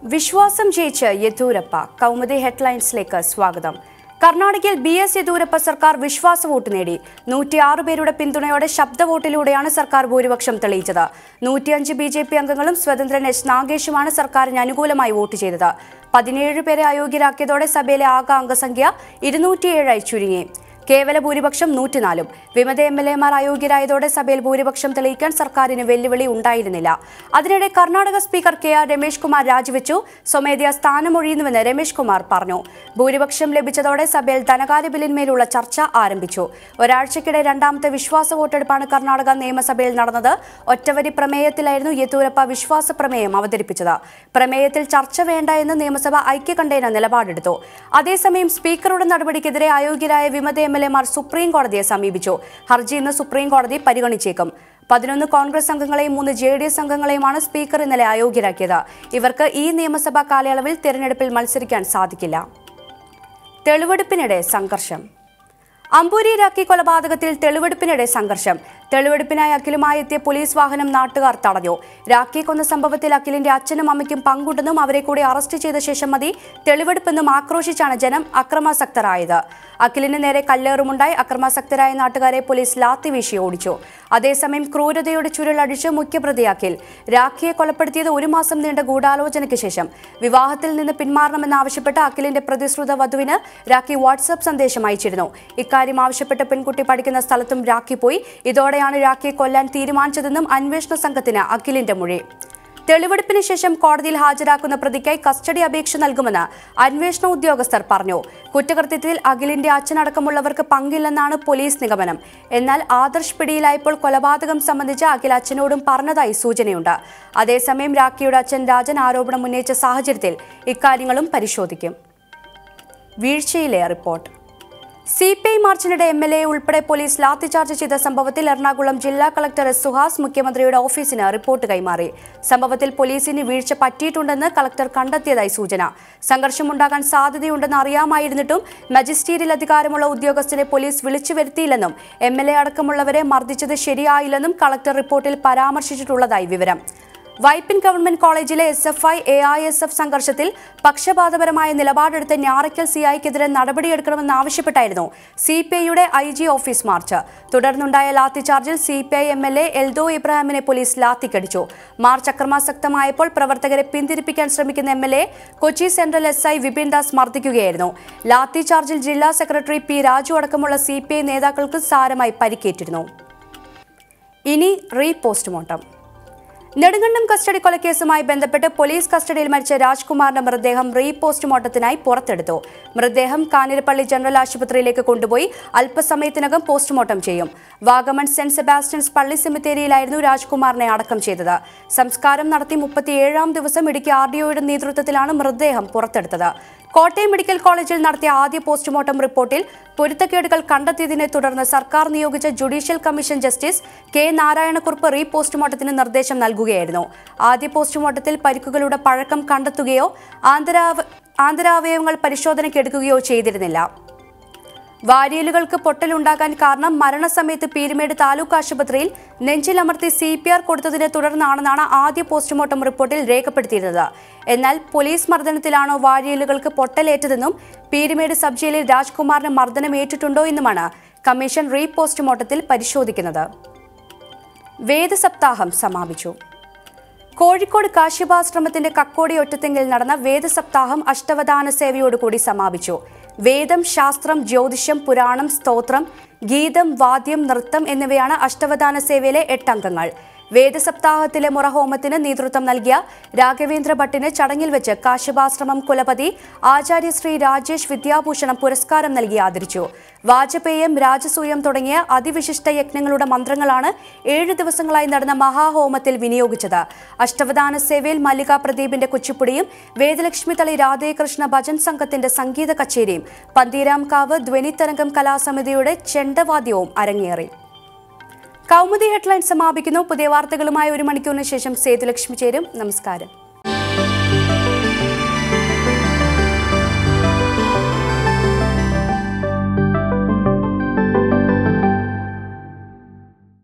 വിശ്വാസം ജയിച്ച് യെദ്യൂരപ്പ കൗമുദി ഹെഡ്ലൈൻസിലേക്ക് സ്വാഗതം കർണാടകയിൽ ബി എസ് യെദ്യൂരപ്പ സർക്കാർ വിശ്വാസ വോട്ട് നേടി നൂറ്റിയാറ് പേരുടെ പിന്തുണയോടെ ശബ്ദ വോട്ടിലൂടെയാണ് സർക്കാർ ഭൂരിപക്ഷം തെളിയിച്ചത് നൂറ്റിയഞ്ച് ബി ജെ പി അംഗങ്ങളും സ്വതന്ത്രൻ എസ് നാഗേഷുമാണ് സർക്കാരിന് അനുകൂലമായി വോട്ട് ചെയ്തത് പതിനേഴ് പേരെ അയോഗ്യരാക്കിയതോടെ സഭയിലെ ആകെ അംഗസംഖ്യ ഇരുന്നൂറ്റിയേഴായി ചുരുങ്ങി കേവല ഭൂരിപക്ഷം നൂറ്റിനാലും വിമത എം എൽ എമാർ അയോഗ്യരായതോടെ സഭയിൽ ഭൂരിപക്ഷം തെളിയിക്കാൻ സർക്കാരിന് വെല്ലുവിളി ഉണ്ടായിരുന്നില്ല അതിനിടെ Karnataka speaker K R Ramesh Kumar രാജിവെച്ചു സ്വമേധയാ സ്ഥാനമൊഴിയുന്നുവെന്ന് രമേഷ് കുമാർ പറഞ്ഞു ഭൂരിപക്ഷം ലഭിച്ചതോടെ സഭയിൽ ധനകാര്യ ബില്ലിന്മേലുള്ള ചർച്ച ആരംഭിച്ചു ഒരാഴ്ചക്കിടെ രണ്ടാമത്തെ വിശ്വാസ വോട്ടെടുപ്പാണ് കർണാടക നിയമസഭയിൽ നടന്നത് ഒറ്റവരി പ്രമേയത്തിലായിരുന്നു യെദ്യൂരപ്പ വിശ്വാസ പ്രമേയം അവതരിപ്പിച്ചത് പ്രമേയത്തിൽ ചർച്ച വേണ്ട എന്ന് നിയമസഭ ഐക്യകണ്ഠേന നിലപാടെടുത്തു അതേസമയം സ്പീക്കറുടെ നടപടിക്കെതിരെ അയോഗ്യരായ വിമത എം എൽ എമാർ സുപ്രീം കോടതിയെ സമീപിച്ചു ഹർജി ഇന്ന് സുപ്രീം കോടതി പരിഗണിച്ചേക്കും പതിനൊന്ന് കോൺഗ്രസ് അംഗങ്ങളെയും മൂന്ന് ജെ ഡി എസ് അംഗങ്ങളെയുമാണ് സ്പീക്കർ ഇന്നലെ അയോഗ്യരാക്കിയത് ഇവർക്ക് ഈ നിയമസഭാ കാലയളവിൽ തെരഞ്ഞെടുപ്പിൽ മത്സരിക്കാൻ സാധിക്കില്ല തെളിവെടുപ്പിനിടെ സംഘർഷം അമ്പൂരി രാഖി കൊലപാതകത്തിൽ തെളിവെടുപ്പിനിടെ സംഘർഷം തെളിവെടുപ്പിനായി അഖിലുമായി എത്തിയ പോലീസ് വാഹനം നാട്ടുകാർ തടഞ്ഞു രാഖി കൊന്ന സംഭവത്തിൽ അഖിലിന്റെ അച്ഛനും അമ്മയ്ക്കും പങ്കുണ്ടെന്നും അവരെ കൂടി അറസ്റ്റ് ചെയ്ത ശേഷം മതി തെളിവെടുപ്പെന്നും ആക്രോശിച്ചാണ് ജനം അക്രമാസക്തരായത് അഖിലിന് നേരെ കല്ലേറുമുണ്ടായി അക്രമാസക്തരായ നാട്ടുകാരെ പോലീസ് ലാത്തി വീശി ഓടിച്ചു അതേസമയം ക്രൂരതയുടെ ചുരുളടിച്ച് മുഖ്യപ്രതി അഖിൽ രാഖിയെ കൊലപ്പെടുത്തിയത് ഒരു മാസം നീണ്ട ഗൂഢാലോചനയ്ക്ക് ശേഷം വിവാഹത്തിൽ നിന്ന് പിന്മാറണമെന്നാവശ്യപ്പെട്ട് അഖിലിന്റെ പ്രതിശ്രുത വധുവിന് രാഖി വാട്സ്ആപ്പ് സന്ദേശം അയച്ചിരുന്നു ഇക്കാര്യം ആവശ്യപ്പെട്ട് പെൺകുട്ടി പഠിക്കുന്ന സ്ഥലത്തും രാഖി പോയി ഇതോടെയാണ് രാഖിയെ കൊല്ലാൻ തീരുമാനിച്ചതെന്നും അന്വേഷണ സംഘത്തിന് അഖിലിന്റെ മൊഴി തെളിവെടുപ്പിന് ശേഷം കോടതിയിൽ ഹാജരാക്കുന്ന പ്രതിക്കായി കസ്റ്റഡി അപേക്ഷ നൽകുമെന്ന് അന്വേഷണ ഉദ്യോഗസ്ഥർ പറഞ്ഞു കുറ്റകൃത്യത്തിൽ അഖിലിന്റെ അച്ഛനടക്കമുള്ളവർക്ക് പങ്കില്ലെന്നാണ് പോലീസ് നിഗമനം എന്നാൽ ആദർശ് പിടിയിലായപ്പോൾ കൊലപാതകം സംബന്ധിച്ച് അഖിൽ അച്ഛനോടും പറഞ്ഞതായി സൂചനയുണ്ട് അതേസമയം രാഖിയുടെ അച്ഛൻ രാജൻ ആരോപണം ഉന്നയിച്ച സാഹചര്യത്തിൽ ഇക്കാര്യങ്ങളും പരിശോധിക്കും വീഴ്ചയിലെ റിപ്പോർട്ട് സി പി ഐ മാർച്ചിനിടെ എം എൽ എ ഉൾപ്പെടെ പോലീസ് ലാത്തിചാർജ് ചെയ്ത സംഭവത്തിൽ എറണാകുളം ജില്ലാ കളക്ടർ എസ് സുഹാസ് മുഖ്യമന്ത്രിയുടെ ഓഫീസിന് റിപ്പോർട്ട് കൈമാറി സംഭവത്തിൽ പോലീസിന് വീഴ്ച പറ്റിയിട്ടുണ്ടെന്ന് കളക്ടർ കണ്ടെത്തിയതായി സൂചന സംഘർഷമുണ്ടാകാൻ സാധ്യതയുണ്ടെന്ന് അറിയാമായിരുന്നിട്ടും മജിസ്ട്രേറ്റിൽ അധികാരമുള്ള ഉദ്യോഗസ്ഥരെ പോലീസ് വിളിച്ചു വരുത്തിയില്ലെന്നും എം എൽ എ അടക്കമുള്ളവരെ മർദ്ദിച്ചത് ശരിയായില്ലെന്നും കളക്ടർ റിപ്പോർട്ടിൽ പരാമർശിച്ചിട്ടുള്ളതായി വിവരം വൈപ്പിൻ ഗവൺമെന്റ് കോളേജിലെ S F I A I S F സംഘർഷത്തിൽ പക്ഷപാതപരമായ നിലപാടെടുത്ത ഞാറയ്ക്കൽ സി ഐക്കെതിരെ നടപടിയെടുക്കണമെന്നാവശ്യപ്പെട്ടായിരുന്നു സി പി ഐയുടെ ഐ ജി ഓഫീസ് മാർച്ച് തുടർന്നുണ്ടായ ലാത്തിചാർജിൽ C P I M L A Eldo ഇബ്രാഹിമിനെ പോലീസ് ലാത്തിക്കടിച്ചു മാർച്ച് അക്രമാസക്തമായപ്പോൾ പ്രവർത്തകരെ പിന്തിരിപ്പിക്കാൻ ശ്രമിക്കുന്ന M L A Kochi central S I Vipin Das മർദ്ദിക്കുകയായിരുന്നു ലാത്തിചാർജിൽ ജില്ലാ സെക്രട്ടറി പി രാജു അടക്കമുള്ള സി പി ഐ നേതാക്കൾക്ക് സാരമായി പരിക്കേറ്റിരുന്നു ഇനി റീ പോസ്റ്റ്മോർട്ടം നെടുങ്കണ്ടം കസ്റ്റഡി കൊലക്കേസുമായി ബന്ധപ്പെട്ട് പോലീസ് കസ്റ്റഡിയിൽ മരിച്ച രാജ്കുമാറിന്റെ മൃതദേഹം റീ പോസ്റ്റ്മോർട്ടത്തിനായി പുറത്തെടുത്തു മൃതദേഹം കാഞ്ഞിരപ്പള്ളി ജനറൽ ആശുപത്രിയിലേക്ക് കൊണ്ടുപോയി അല്പസമയത്തിനകം പോസ്റ്റ്മോർട്ടം ചെയ്യും വാഗമൺ സെന്റ് സെബാസ്റ്റ്യൻസ് പള്ളി സെമിത്തേരിയിലായിരുന്നു രാജ്കുമാറിനെ അടക്കം ചെയ്തത് സംസ്കാരം നടത്തി മുപ്പത്തിയേഴാം ദിവസം ഇടുക്കി ആർ ഡിഒയുടെ നേതൃത്വത്തിലാണ് മൃതദേഹം പുറത്തെടുത്തത് കോട്ടയം മെഡിക്കൽ കോളേജിൽ നടത്തിയ ആദ്യ പോസ്റ്റ്മോർട്ടം റിപ്പോർട്ടിൽ പൊരുത്തക്കേടുകൾ കണ്ടെത്തിയതിനെ തുടർന്ന് സർക്കാർ നിയോഗിച്ച judicial commission justice K Narayanakurup re പോസ്റ്റ്മോർട്ടത്തിന് നിർദ്ദേശം നൽകുകയായിരുന്നു ആദ്യ പോസ്റ്റ്മോർട്ടത്തിൽ പരിക്കുകളുടെ പഴക്കം കണ്ടെത്തുകയോ ആന്തരാവ ആന്തരാവയവങ്ങൾ പരിശോധനയ്ക്കെടുക്കുകയോ ചെയ്തിരുന്നില്ല വാരിയലുകൾക്ക് പൊട്ടലുണ്ടാകാൻ കാരണം മരണസമയത്ത് പീരുമേട് താലൂക്ക് ആശുപത്രിയിൽ നെഞ്ചിലമർത്തി സി പി ആർ കൊടുത്തതിനെ തുടർന്നാണെന്നാണ് ആദ്യ പോസ്റ്റ്മോർട്ടം റിപ്പോർട്ടിൽ രേഖപ്പെടുത്തിയിരുന്നത് എന്നാൽ പോലീസ് മർദ്ദനത്തിലാണോ വാരിയലുകൾക്ക് പൊട്ടലേറ്റതെന്നും പീരുമേട് സബ് ജയിലിൽ രാജ്കുമാറിന് മർദ്ദനം ഏറ്റിട്ടുണ്ടോ എന്നുമാണ് കമ്മീഷൻ റീ പോസ്റ്റ്മോർട്ടത്തിൽ പരിശോധിക്കുന്നത് വേദസപ്താഹം സമാപിച്ചു കോഴിക്കോട് കാശ്യപാശ്രമത്തിന്റെ കക്കോടി ഒറ്റത്തെങ്കിൽ നടന്ന വേദസപ്താഹം അഷ്ടവദാന സേവയോടുകൂടി സമാപിച്ചു വേദം ശാസ്ത്രം ജ്യോതിഷം പുരാണം സ്തോത്രം ഗീതം വാദ്യം നൃത്തം എന്നിവയാണ് അഷ്ടവദാന സേവയിലെ എട്ടംഗങ്ങൾ വേദസപ്താഹത്തിലെ മുറഹോമത്തിന് നേതൃത്വം നൽകിയ രാഘവേന്ദ്ര ഭട്ടിന് ചടങ്ങിൽ വെച്ച് കാശ്യപാശ്രമം കുലപതി ആചാര്യ ശ്രീ രാജേഷ് വിദ്യാഭൂഷണം പുരസ്കാരം നൽകി ആദരിച്ചു വാജപേയം രാജസൂയം തുടങ്ങിയ അതിവിശിഷ്ട യജ്ഞങ്ങളുടെ മന്ത്രങ്ങളാണ് ഏഴ് ദിവസങ്ങളായി നടന്ന മഹാഹോമത്തിൽ വിനിയോഗിച്ചത് അഷ്ടവദാന സേവയിൽ മല്ലിക പ്രദീപിന്റെ കുച്ചിപ്പുടിയും വേദലക്ഷ്മി തളി രാധേകൃഷ്ണ ഭജൻ സംഘത്തിന്റെ സംഗീത കച്ചേരിയും പന്തീരാംകാവ് ധ്വനിതരംഗം കലാസമിതിയുടെ ചെണ്ടവാദ്യവും അരങ്ങേറി കൗമുദി ഹെഡ്ലൈൻ സമാപിക്കുന്നു പുതിയ വാർത്തകളുമായി ഒരു മണിക്കൂറിന് ശേഷം സേതുലക്ഷ്മി ചേരും നമസ്കാരം